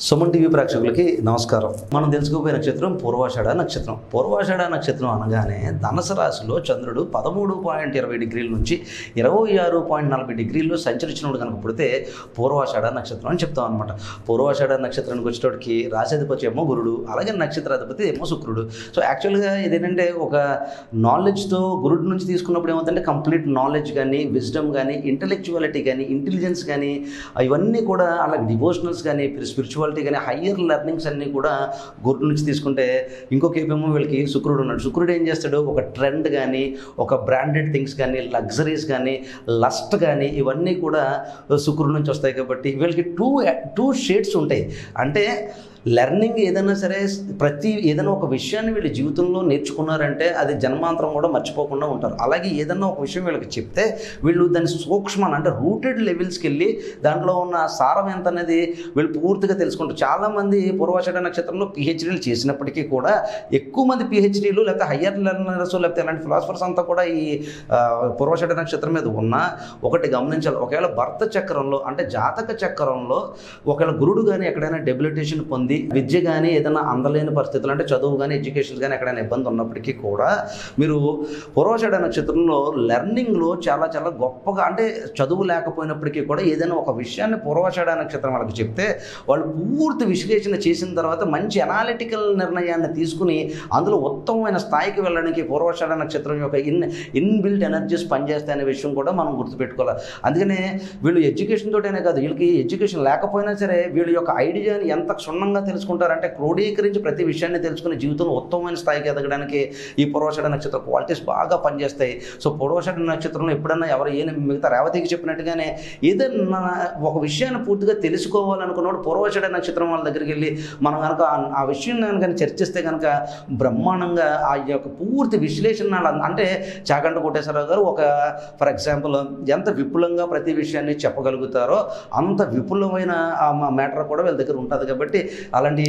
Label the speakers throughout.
Speaker 1: Suman TV ప్రేక్షకులకి నమస్కారం మనం తెలుసుకోబోయే నక్షత్రం పూర్వాషాఢ నక్షత్రం పూర్వాషాఢ నక్షత్రం అనగానే ధనుసు రాశిలో చంద్రుడు పదమూడు పాయింట్ ఇరవై డిగ్రీల నుంచి ఇరవై ఆరు పాయింట్ నలభై డిగ్రీల్లో సంచరించినప్పుడు కనుక పుడితే పూర్వాషాఢ నక్షత్రం అని చెప్తాం అనమాట పూర్వాషాఢ నక్షత్రానికి వచ్చేటోడికి రాశాధిపతి ఏమో గురుడు అలాగే నక్షత్రాధిపతి ఏమో శుక్రుడు సో యాక్చువల్గా ఇదేంటంటే ఒక నాలెడ్జ్తో గురుడు నుంచి తీసుకున్నప్పుడు ఏమవుతుందంటే కంప్లీట్ నాలెడ్జ్ కానీ విజ్డమ్ కానీ ఇంటలెక్చువాలిటీ కానీ ఇంటెలిజెన్స్ కానీ ఇవన్నీ కూడా అలాగే డివోషనల్స్ కానీ స్పిరిచువాలిటీ కానీ హయ్యర్ లెర్నింగ్స్ అన్నీ కూడా గురుడు నుంచి తీసుకుంటే ఇంకొక ఏమో వీళ్ళకి శుక్రుడు ఉన్నాడు శుక్రుడు ఏం చేస్తాడు ఒక ట్రెండ్ కానీ ఒక బ్రాండెడ్ థింగ్స్ కానీ లగ్జరీస్ కానీ లస్ట్ కానీ ఇవన్నీ కూడా శుక్రుడు నుంచి వస్తాయి కాబట్టి వీళ్ళకి టూ టూ షేడ్స్ ఉంటాయి అంటే లెర్నింగ్ ఏదైనా సరే ప్రతి ఏదైనా ఒక విషయాన్ని వీళ్ళ జీవితంలో నేర్చుకున్నారంటే అది జన్మాంతరం కూడా మర్చిపోకుండా ఉంటారు అలాగే ఏదైనా ఒక విషయం వీళ్ళకి చెప్తే వీళ్ళు దాని సూక్ష్మాన్ని అంటే రూటెడ్ లెవెల్స్కి వెళ్ళి దాంట్లో ఉన్న సారం ఎంత అనేది వీళ్ళు పూర్తిగా తెలుసుకుంటారు చాలామంది పూర్వాషాఢ నక్షత్రంలో పిహెచ్డీలు చేసినప్పటికీ కూడా ఎక్కువ మంది పిహెచ్డీలు లేకపోతే హయ్యర్ లెర్నర్స్ లేకపోతే ఇలాంటి ఫిలాసఫర్స్ అంతా కూడా ఈ ఆ, పూర్వాషాఢ నక్షత్రం మీద ఉన్నా ఒకటి గమనించాలి ఒకవేళ భర్త చక్రంలో అంటే జాతక చక్రంలో ఒకవేళ గురుడు కానీ ఎక్కడైనా డెబిలిటేషన్ పొంది విద్య కానీ ఏదైనా అందలేని పరిస్థితులు అంటే చదువు కానీ ఎడ్యుకేషన్ కానీ ఎక్కడైనా ఇబ్బంది ఉన్నప్పటికీ కూడా మీరు పూర్వాషాఢ నక్షత్రంలో లెర్నింగ్లో చాలా చాలా గొప్పగా అంటే చదువు లేకపోయినప్పటికీ కూడా ఏదైనా ఒక విషయాన్ని పూర్వాషాఢ నక్షత్రం వాళ్ళకి చెప్తే వాళ్ళు పూర్తి విశ్లేషణ చేసిన తర్వాత మంచి అనాలిటికల్ నిర్ణయాన్ని తీసుకుని అందులో ఉత్తమమైన స్థాయికి వెళ్ళడానికి పూర్వాషాఢ నక్షత్రం యొక్క ఇన్ ఇన్బిల్ట్ ఎనర్జీస్ పనిచేస్తాయి అనే విషయం కూడా మనం గుర్తుపెట్టుకోవాలి అందుకనే వీళ్ళు ఎడ్యుకేషన్ తోటనే కాదు వీళ్ళకి ఎడ్యుకేషన్ లేకపోయినా సరే వీళ్ళ యొక్క ఐడియాని ఎంత క్షుణ్ణంగా తెలుసుకుంటారంటే క్రోడీకరించి ప్రతి విషయాన్ని తెలుసుకుని జీవితంలో ఉత్తమమైన స్థాయికి ఎదగడానికి ఈ పూర్వషాఢ నక్షత్ర క్వాలిటీస్ బాగా పనిచేస్తాయి సో పూర్వషాఢ నక్షత్రంలో ఎప్పుడన్నా ఎవరు ఏ మిగతా రేవతికి చెప్పినట్టుగానే ఏదన్నా ఒక విషయాన్ని పూర్తిగా తెలుసుకోవాలనుకున్నప్పుడు పూర్వషాఢ నక్షత్రం వాళ్ళ దగ్గరికి వెళ్ళి మనం కనుక ఆ- ఆ విషయం కనుక చర్చిస్తే కనుక బ్రహ్మాండంగా ఆ యొక్క పూర్తి విశ్లేషణ అలా- అంటే చాగంట కోటేశ్వరరావు గారు ఒక ఫర్ ఎగ్జాంపుల్ ఎంత విపులంగా ప్రతి విషయాన్ని చెప్పగలుగుతారో అంత విపులమైన ఆ మ్యాటర్ కూడా వీళ్ళ దగ్గర ఉంటుంది కాబట్టి అలాంటి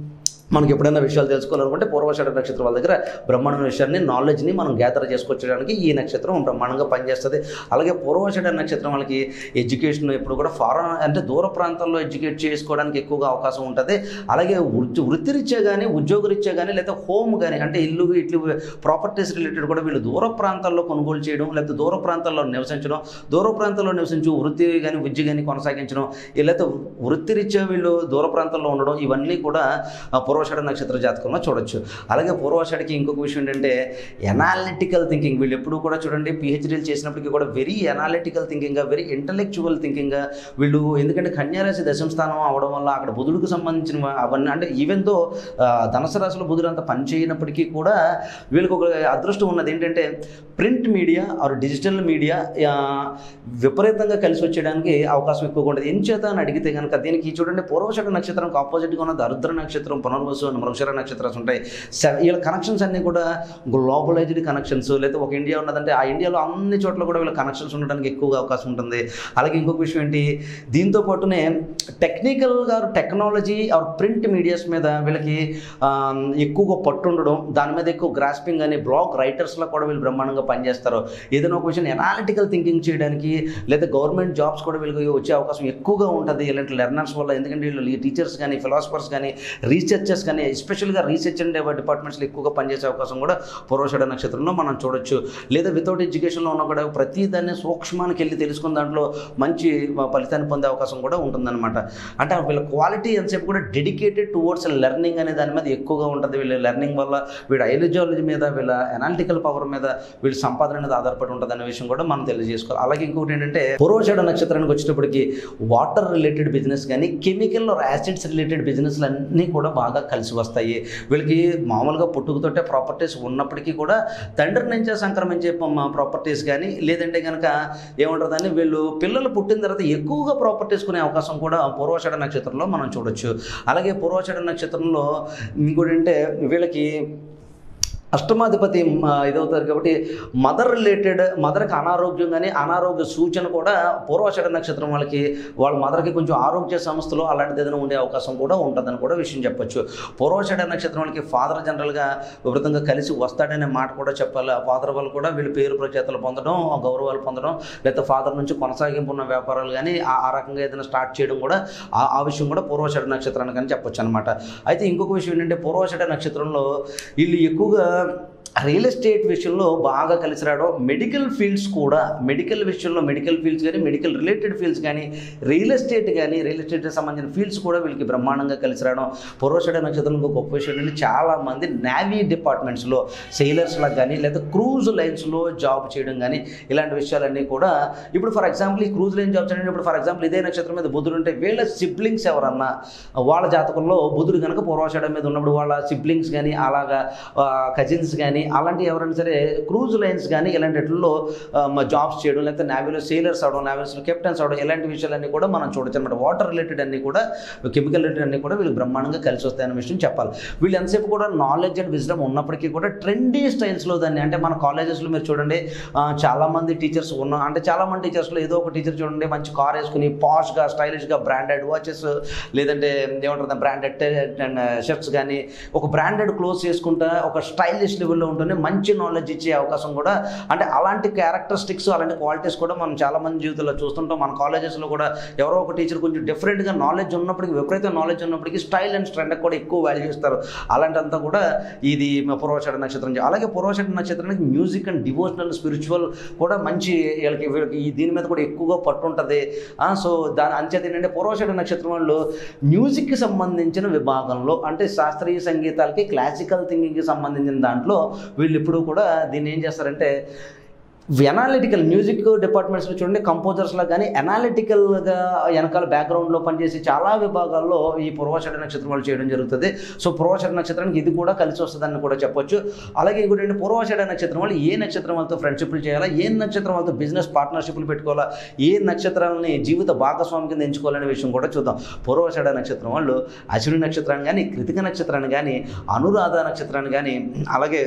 Speaker 1: మనకి ఎప్పుడైనా విషయాలు తెలుసుకోవాలనుకుంటే పూర్వషాఢ నక్షత్రం వాళ్ళ దగ్గర బ్రహ్మాండమైన విషయాన్ని నాలెడ్జ్ని మనం గ్యాదర్ చేసుకొచ్చడానికి ఈ నక్షత్రం బ్రహ్మాండంగా పనిచేస్తుంది అలాగే పూర్వషాఢ నక్షత్రం వాళ్ళకి ఎడ్యుకేషన్ ఎప్పుడు కూడా ఫారెన్ అంటే దూర ప్రాంతాల్లో ఎడ్యుకేట్ చేసుకోవడానికి ఎక్కువగా అవకాశం ఉంటుంది అలాగే వృత్తి వృత్తిరీత్యా కానీ ఉద్యోగరీత్యా కానీ లేదా హోమ్ కానీ అంటే ఇల్లు ఇట్లు ప్రాపర్టీస్ రిలేటెడ్ కూడా వీళ్ళు దూర ప్రాంతాల్లో కొనుగోలు చేయడం లేకపోతే దూర ప్రాంతాల్లో నివసించడం దూర ప్రాంతాల్లో నివసించి వృత్తి కానీ విద్య కానీ కొనసాగించడం లేకపోతే వృత్తిరీత్యా వీళ్ళు దూర ప్రాంతాల్లో ఉండడం ఇవన్నీ కూడా ఆ, పూర్వాషాఢ నక్షత్ర జాతకంలో చూడొచ్చు అలాగే పూర్వాషాఢకి ఇంకొక విషయం ఏంటంటే ఎనాలిటికల్ థింకింగ్ వీళ్ళు ఎప్పుడు కూడా చూడండి పిహెచ్డీలు చేసినప్పటికీ కూడా వెరీ ఎనాలిటికల్ థింకింగ్గా వెరీ ఇంటలెక్చువల్ థింకింగ్గా వీళ్ళు ఎందుకంటే కన్యారాశి దశమ స్థానం అవడం వల్ల అక్కడ బుధుడికి సంబంధించిన అవన్నీ అంటే ఈవెన్ దో ధనుసు రాశిలో బుధుడు అంత పని చేయనప్పటికీ కూడా వీళ్ళకి ఒక అదృష్టం ఉన్నది ఏంటంటే print media or digital media విపరీతంగా కలిసి వచ్చేయడానికి అవకాశం ఎక్కువగా ఉంటుంది ఏం చేత అని అడిగితే కనుక దీనికి చూడండి పూర్వషక నక్షత్రంకి ఆపోజిట్గా ఉన్న దరిద్ర నక్షత్రం పునర్వసు అని మృగశర నక్షత్రాలు ఉంటాయి స- వీళ్ళ కనెక్షన్స్ అన్నీ కూడా గ్లోబలైజ్డ్ కనెక్షన్స్ లేదా ఒక ఇండియా ఉన్నదంటే ఆ ఇండియాలో అన్ని చోట్ల కూడా వీళ్ళ కనెక్షన్స్ ఉండడానికి ఎక్కువగా అవకాశం ఉంటుంది అలాగే ఇంకొక విషయం ఏంటి దీంతో పాటునే టెక్నికల్గా టెక్నాలజీ ఆర్ ప్రింట్ మీడియాస్ మీద వీళ్ళకి ఆ, ఎక్కువగా పట్టు ఉండడం దాని మీద ఎక్కువ గ్రాస్పింగ్ అని బ్లాగ్ రైటర్స్లో కూడా వీళ్ళు బ్రహ్మాండంగా పనిచేస్తారు ఏదైనా ఒక విషయం ఎనాలిటికల్ థింకింగ్ చేయడానికి లేదా గవర్నమెంట్ జాబ్స్ కూడా వీళ్ళకి వచ్చే అవకాశం ఎక్కువగా ఉంటుంది ఇలాంటి లెర్నర్స్ వల్ల ఎందుకంటే వీళ్ళు టీచర్స్ కానీ ఫిలాసఫర్స్ కానీ రీసెర్చర్స్ కానీ ఎస్పెషల్గా రీసెర్చ్ అండ్ డిపార్ట్మెంట్స్లో ఎక్కువగా పనిచేసే అవకాశం కూడా పూర్వషాఢ నక్షత్రంలో మనం చూడొచ్చు లేదా వితౌట్ ఎడ్యుకేషన్లో ఉన్న కూడా ప్రతి దాన్ని సూక్ష్మానికి వెళ్ళి తెలుసుకున్న దాంట్లో మంచి ఫలితాన్ని పొందే అవకాశం కూడా ఉంటుందన్నమాట అంటే వీళ్ళ క్వాలిటీ ఎంతసేపు కూడా డెడికేటెడ్ టువర్డ్స్ లెర్నింగ్ అనే దాని మీద ఎక్కువగా ఉంటుంది వీళ్ళ లెర్నింగ్ వల్ల వీళ్ళ ఐలజియాలజీ మీద వీళ్ళ ఎనాలిటికల్ పవర్ మీద వీళ్ళ సంపాదన అనేది ఆధారపడి ఉంటుంది అనే విషయం కూడా మనం తెలియజేసుకోవాలి అలాగే ఇంకొకటి ఏంటంటే పూర్వషాఢ నక్షత్రానికి వచ్చేటప్పటికి వాటర్ రిలేటెడ్ బిజినెస్ కానీ కెమికల్ యాసిడ్స్ రిలేటెడ్ బిజినెస్లు అన్నీ కూడా బాగా కలిసి వస్తాయి వీళ్ళకి మామూలుగా పుట్టుకతోటే ప్రాపర్టీస్ ఉన్నప్పటికీ కూడా తండ్రి నుంచే సంక్రమించే ప్రాపర్టీస్ కానీ లేదంటే కనుక ఏముంటుందని వీళ్ళు పిల్లలు పుట్టిన తర్వాత ఎక్కువగా ప్రాపర్టీస్ కొనే అవకాశం కూడా పూర్వాషాఢ నక్షత్రంలో మనం చూడొచ్చు అలాగే పూర్వాషాఢ నక్షత్రంలో ఇంకోటి అంటే వీళ్ళకి అష్టమాధిపతి మ, ఇదవుతారు కాబట్టి మదర్ రిలేటెడ్ మదర్కి అనారోగ్యం కానీ అనారోగ్య సూచన కూడా పూర్వాషాఢ నక్షత్రం వాళ్ళకి వాళ్ళ మదర్కి కొంచెం ఆరోగ్య సంస్థలో అలాంటిది ఏదైనా ఉండే అవకాశం కూడా ఉంటుందని కూడా విషయం చెప్పొచ్చు పూర్వాషాఢ నక్షత్రం వాళ్ళకి ఫాదర్ జనరల్గా విపరీతంగా కలిసి వస్తాడనే మాట కూడా చెప్పాలి ఆ ఫాదర్ వాళ్ళు కూడా వీళ్ళు పేరు ప్రఖ్యాతలు పొందడం ఆ గౌరవాలు పొందడం లేకపోతే ఫాదర్ నుంచి కొనసాగింపు ఉన్న వ్యాపారాలు కానీ ఆ ఆ రకంగా ఏదైనా స్టార్ట్ చేయడం కూడా ఆ ఆ విషయం కూడా పూర్వాషాఢ నక్షత్రానికి అని చెప్పొచ్చు అనమాట అయితే ఇంకొక విషయం ఏంటంటే పూర్వాషాఢ నక్షత్రంలో వీళ్ళు ఎక్కువగా రియల్ ఎస్టేట్ విషయంలో బాగా కలిసి రావడం మెడికల్ ఫీల్డ్స్ కూడా మెడికల్ విషయంలో మెడికల్ ఫీల్డ్స్ కానీ మెడికల్ రిలేటెడ్ ఫీల్డ్స్ కానీ రియల్ ఎస్టేట్ కానీ రియల్ ఎస్టేట్కి సంబంధించిన ఫీల్డ్స్ కూడా వీళ్ళకి బ్రహ్మాండంగా కలిసి రావడం పూర్వషడ నక్షత్రం ఇంకొక గొప్ప విషయం ఏంటంటే చాలామంది నేవీ డిపార్ట్మెంట్స్లో సెయిలర్స్లా కానీ లేదా క్రూజ్ లైన్స్లో జాబ్ చేయడం కానీ ఇలాంటి విషయాలన్నీ కూడా ఇప్పుడు ఫర్ ఎగ్జాంపుల్ ఈ క్రూజ్ లైన్ జాబ్ చేయడం ఇప్పుడు ఫర్ ఎగ్జాంపుల్ ఇదే నక్షత్రం మీద బుధుడు ఉంటే వీళ్ళ సిబ్లింగ్స్ ఎవరన్నా వాళ్ళ జాతకంలో బుధుడు కనుక పూర్వాషాఢం మీద ఉన్నప్పుడు వాళ్ళ సిబ్లింగ్స్ కానీ అలాగా కజిన్స్ కానీ అలాంటి ఎవరైనా సరే క్రూజ్ లైన్స్ కానీ ఇలాంటిలో జాబ్స్ చేయడం లేకపోతే నావీలో సేలర్స్ అవడం నావీస్లో కెప్టెన్స్ అవడం ఇలాంటి విషయాలన్నీ కూడా మనం చూడొచ్చు అనమాట వాటర్ రిలేటెడ్ అన్నీ కూడా కెమికల్ రిలేటెడ్ అన్నీ కూడా వీళ్ళు బ్రహ్మాండంగా కలిసి వస్తాయనే విషయం చెప్పాలి వీళ్ళు ఎంతసేపు కూడా నాలెడ్జ్ అండ్ విజ్డమ్ ఉన్నప్పటికీ కూడా ట్రెండీ స్టైల్స్లో దాన్ని అంటే మన కాలేజెస్లో మీరు చూడండి ఆ, చాలామంది టీచర్స్ ఉన్న అంటే చాలామంది టీచర్స్లో ఏదో ఒక టీచర్ చూడండి మంచి కార్ వేసుకుని పాష్గా స్టైలిష్గా బ్రాండెడ్ వాచెస్ లేదంటే ఏమంటారు బ్రాండెడ్ షర్ట్స్ కానీ ఒక బ్రాండెడ్ క్లోత్స్ వేసుకుంటా ఒక స్టైలిష్ లెవెల్లో ఉంటుంది మంచి నాలెడ్జ్ ఇచ్చే అవకాశం కూడా అంటే అలాంటి క్యారెక్టరిస్టిక్స్ అలాంటి క్వాలిటీస్ కూడా మనం చాలా మంది జీవితంలో చూస్తుంటాం మన కాలేజెస్లో కూడా ఎవరో ఒక టీచర్ కొంచెం డిఫరెంట్గా నాలెడ్జ్ ఉన్నప్పటికీ విపరీత నాలెడ్జ్ ఉన్నప్పటికీ స్టైల్ అండ్ స్ట్రెండ్కి కూడా ఎక్కువ వాల్యూ ఇస్తారు అలాంటింతా కూడా ఇది పూర్వషాఢ నక్షత్రం అలాగే పూర్వషాఢ నక్షత్రానికి మ్యూజిక్ అండ్ డివోషనల్ స్పిరిచువల్ కూడా మంచి వీళ్ళకి వీళ్ళకి ఈ దీని మీద కూడా ఎక్కువగా పట్టు ఉంటుంది సో దాని అంచేత ఏంటంటే పూర్వషాఢ నక్షత్రం వాళ్ళు మ్యూజిక్కి సంబంధించిన విభాగంలో అంటే శాస్త్రీయ సంగీతాలకి క్లాసికల్ థింకింగ్కి సంబంధించిన దాంట్లో వీళ్ళు ఎప్పుడూ కూడా దీన్ని ఏం చేస్తారంటే ఎనాలిటికల్ మ్యూజిక్ డిపార్ట్మెంట్స్లో చూడండి కంపోజర్స్లో కానీ ఎనాలిటికల్గా వెనకాల బ్యాక్గ్రౌండ్లో పనిచేసి చాలా విభాగాల్లో ఈ పూర్వాషాఢ నక్షత్రం వాళ్ళు చేయడం జరుగుతుంది సో పూర్వాషాఢ నక్షత్రానికి ఇది కూడా కలిసి వస్తుందని కూడా చెప్పొచ్చు అలాగే ఇంకోటి ఏంటి పూర్వాషాఢ నక్షత్రం వాళ్ళు ఏ నక్షత్రం వాళ్ళతో ఫ్రెండ్షిప్లు చేయాలా ఏ నక్షత్రం వాళ్ళతో బిజినెస్ పార్ట్నర్షిప్లు పెట్టుకోవాలా ఏ నక్షత్రాలని జీవిత భాగస్వామి కింద ఎంచుకోవాలనే విషయం కూడా చూద్దాం పూర్వాషాఢ నక్షత్రం వాళ్ళు అశ్విని నక్షత్రాన్ని కానీ కృతిక నక్షత్రాన్ని కానీ అనురాధ నక్షత్రాన్ని కానీ అలాగే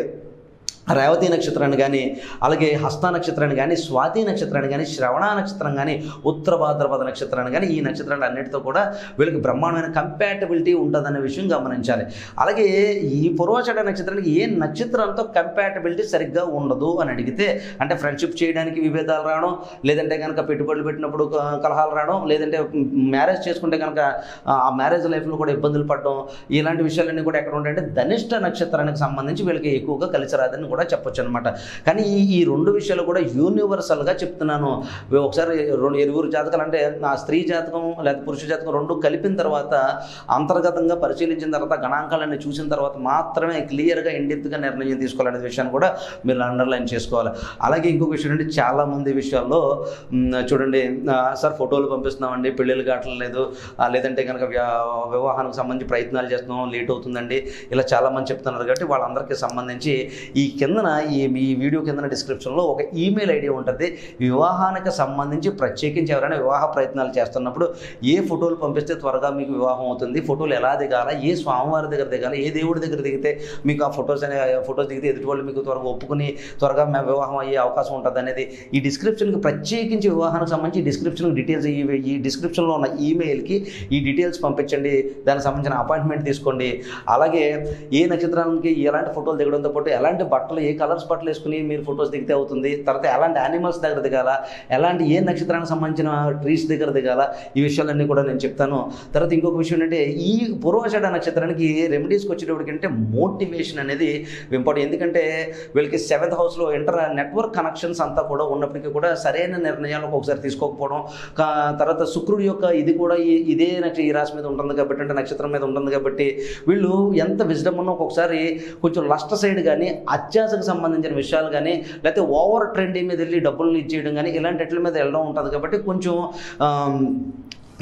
Speaker 1: రేవతి నక్షత్రాన్ని కానీ అలాగే హస్త నక్షత్రాన్ని కానీ స్వాతి నక్షత్రాన్ని కానీ శ్రవణ నక్షత్రం కానీ ఉత్తర భాద్రపద నక్షత్రాన్ని కానీ ఈ నక్షత్రాలు అన్నిటితో కూడా వీళ్ళకి బ్రహ్మాండమైన కంపాటబిలిటీ ఉంటుందనే విషయం గమనించాలి అలాగే ఈ పూర్వాషాఢ నక్షత్రానికి ఏ నక్షత్రంతో కంపాటబిలిటీ సరిగ్గా ఉండదు అని అడిగితే అంటే ఫ్రెండ్షిప్ చేయడానికి విభేదాలు రావడం లేదంటే కనుక పెట్టుబడులు పెట్టినప్పుడు క- కలహాలు రావడం లేదంటే మ్యారేజ్ చేసుకుంటే కనుక ఆ మ్యారేజ్ లైఫ్లో కూడా ఇబ్బందులు పడడం ఇలాంటి విషయాలన్నీ కూడా ఎక్కడ ఉంటాయంటే ధనిష్ట నక్షత్రానికి సంబంధించి వీళ్ళకి ఎక్కువగా కలిసి రాదని కూడా చెప్పొచ్చు అనమాట కానీ ఈ ఈ రెండు విషయాలు కూడా యూనివర్సల్గా చెప్తున్నాను ఒకసారి రెండు ఎరుగురు జాతకాలు అంటే ఆ స్త్రీ జాతకం లేదా పురుష జాతకం రెండు కలిపిన తర్వాత అంతర్గతంగా పరిశీలించిన తర్వాత గణాంకాలన్నీ చూసిన తర్వాత మాత్రమే క్లియర్గా ఇండెప్త్గా నిర్ణయం తీసుకోవాలనే విషయాన్ని కూడా మీరు అండర్లైన్ చేసుకోవాలి అలాగే ఇంకొక విషయం ఏంటంటే చాలామంది విషయాల్లో మ్, చూడండి ఆ, సార్ ఫోటోలు పంపిస్తున్నామండి పెళ్ళిళ్ళు కావట్లేదు ఆ, లేదంటే కనుక వ్యా- వివాహానికి సంబంధించి ప్రయత్నాలు చేస్తున్నాం లేట్ అవుతుందండి ఇలా చాలామంది చెప్తున్నారు కాబట్టి వాళ్ళందరికీ సంబంధించి ఈ కిందన ఈ ఈ వీడియో కిందన డిస్క్రిప్షన్లో ఒక ఈమెయిల్ ఐడి ఉంటుంది వివాహానికి సంబంధించి ప్రత్యేకించి ఎవరైనా వివాహ ప్రయత్నాలు చేస్తున్నప్పుడు ఏ ఫోటోలు పంపిస్తే త్వరగా మీకు వివాహం అవుతుంది ఫోటోలు ఎలా దిగాల ఏ స్వామివారి దగ్గర దిగాల ఏ దేవుడి దగ్గర దిగితే మీకు ఆ ఫొటోస్ అనే ఫొటోస్ దిగితే ఎదుటి వాళ్ళు మీకు త్వరగా ఒప్పుకుని త్వరగా మే వివాహం అయ్యే అవకాశం ఉంటుంది అనేది ఈ డిస్క్రిప్షన్కి ప్రత్యేకించి వివాహానికి సంబంధించి డిస్క్రిప్షన్ డీటెయిల్స్ ఈ ఈ డిస్క్రిప్షన్లో ఉన్న ఈమెయిల్కి ఈ డీటెయిల్స్ పంపించండి దానికి సంబంధించిన అపాయింట్మెంట్ తీసుకోండి అలాగే ఏ నక్షత్రానికి ఎలాంటి ఫోటోలు దిగడంతో పాటు ఎలాంటి బట్టలు ఏ కలర్స్ బట్టలు వేసుకుని మీరు ఫొటోస్ దిగితే అవుతుంది తర్వాత ఎలాంటి యానిమల్స్ దగ్గర దిగాల ఎలాంటి ఏ నక్షత్రానికి సంబంధించిన ట్రీస్ దగ్గర దిగాల ఈ విషయాలన్నీ కూడా నేను చెప్తాను తర్వాత ఇంకొక విషయం ఏంటంటే ఈ పూర్వాషాఢ నక్షత్రానికి రెమెడీస్కి వచ్చేటప్పటికి అంటే మోటివేషన్ అనేది ఇంపార్టెంట్ ఎందుకంటే వీళ్ళకి సెవెంత్ హౌస్లో ఇంటర్ నెట్వర్క్ కనెక్షన్స్ అంతా కూడా ఉన్నప్పటికీ కూడా సరైన నిర్ణయాలు ఒక్కొక్కసారి తీసుకోకపోవడం కా- తర్వాత శుక్రుడి యొక్క ఇది కూడా ఈ- ఇదే నక్ష ఈ రాశి మీద ఉంటుంది కాబట్టి అంటే నక్షత్రం మీద ఉంటుంది కాబట్టి వీళ్ళు ఎంత విజ్డమ్ ఉన్నా ఒక్కొక్కసారి కొంచెం లస్ట్ సైడ్ కానీ అత్యాశకు సంబంధించిన విషయాలు కానీ లేకపోతే ఓవర్ ట్రెండ్ మీద వెళ్ళి డబ్బులు ఇచ్చేయడం కానీ ఇలాంటి వాటి మీద వెళ్ళడం ఉంటుంది కాబట్టి కొంచెం ఆమ్,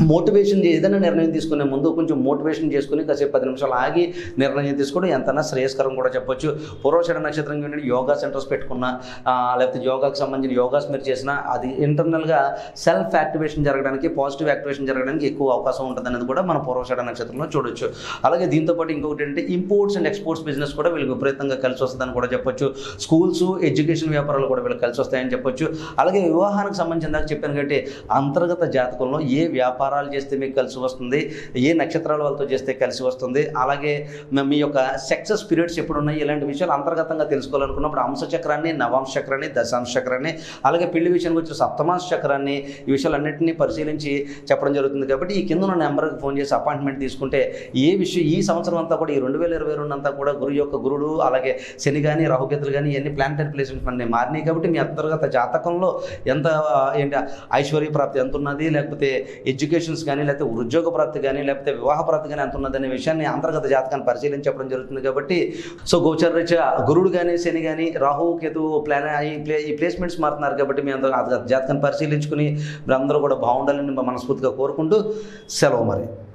Speaker 1: మోటివేషన్ చే- ఏదైనా నిర్ణయం తీసుకునే ముందు కొంచెం మోటివేషన్ చేసుకుని కాసేపు పది నిమిషాలు ఆగి నిర్ణయం తీసుకోవడం ఎంతైనా శ్రేయస్కరం కూడా చెప్పొచ్చు పూర్వషడ నక్షత్రం ఏంటంటే యోగా సెంటర్స్ పెట్టుకున్నా ఆ, లేకపోతే యోగాకి సంబంధించిన యోగాస్ మీరు చేసినా అది ఇంటర్నల్గా సెల్ఫ్ యాక్టివేషన్ జరగడానికి పాజిటివ్ యాక్టివేషన్ జరగడానికి ఎక్కువ అవకాశం ఉంటుంది అనేది కూడా మన పూర్వషడ నక్షత్రంలో చూడొచ్చు అలాగే దీంతో పాటు ఇంకొకటి ఏంటంటే ఇంపోర్ట్స్ అండ్ ఎక్స్పోర్ట్స్ బిజినెస్ కూడా వీళ్ళకి విపరీతంగా కలిసి వస్తుందని కూడా చెప్పొచ్చు స్కూల్స్ ఎడ్యుకేషన్ వ్యాపారాలు కూడా వీళ్ళకి కలిసి వస్తాయని చెప్పొచ్చు అలాగే వివాహానికి సంబంధించిన దాకా చెప్పాను కాబట్టి అంతర్గత జాతకంలో ఏ వ్యాపారాలు చేస్తే మీకు కలిసి వస్తుంది ఏ నక్షత్రాల వాళ్ళతో చేస్తే కలిసి వస్తుంది అలాగే మ- మీ యొక్క సక్సెస్ పీరియడ్స్ ఎప్పుడు ఉన్నాయి ఇలాంటి విషయాలు అంతర్గతంగా తెలుసుకోవాలనుకున్నప్పుడు అంశ చక్రాన్ని నవాంశ చక్రాన్ని దశాంశ చక్రాన్ని అలాగే పెళ్లి విషయానికి వచ్చి సప్తమాంశ చక్రాన్ని ఈ విషయాలన్నింటినీ పరిశీలించి చెప్పడం జరుగుతుంది కాబట్టి ఈ కింద ఉన్న నెంబర్కి ఫోన్ చేసి అపాయింట్మెంట్ తీసుకుంటే ఏ విషయం ఈ సంవత్సరం అంతా కూడా ఈ రెండు వేల ఇరవై రెండు అంతా కూడా గురు యొక్క గురుడు అలాగే శని కానీ రాహుకేతులు కానీ ఇవన్నీ ప్లానటరీ ప్లేస్మెంట్స్ అన్నీ మారినాయి కాబట్టి మీ అంతర్గత జాతకంలో ఎంత ఆ, ఏంటి ఐశ్వర్య ప్రాప్తి ఎంత ఉన్నది లేకపోతే ఎడ్యుకేషన్స్ కానీ లేకపోతే ఉద్యోగ ప్రాప్తి కానీ లేకపోతే వివాహ ప్రాప్తి కానీ ఎంత ఉన్నది అనే విషయాన్ని అంతర్గత జాతకాన్ని పరిశీలించి చెప్పడం జరుగుతుంది కాబట్టి సో గోచర రీత్యా గురుడు కానీ శని కానీ రాహు కేతు ప్లాన్ ఈ ప్లే ఈ ప్లేస్మెంట్స్ మారుతున్నారు కాబట్టి మీ అంతర్గత జాతకాన్ని పరిశీలించుకుని మీరు అందరూ కూడా బాగుండాలని మనస్ఫూర్తిగా కోరుకుంటూ సెలవు మరి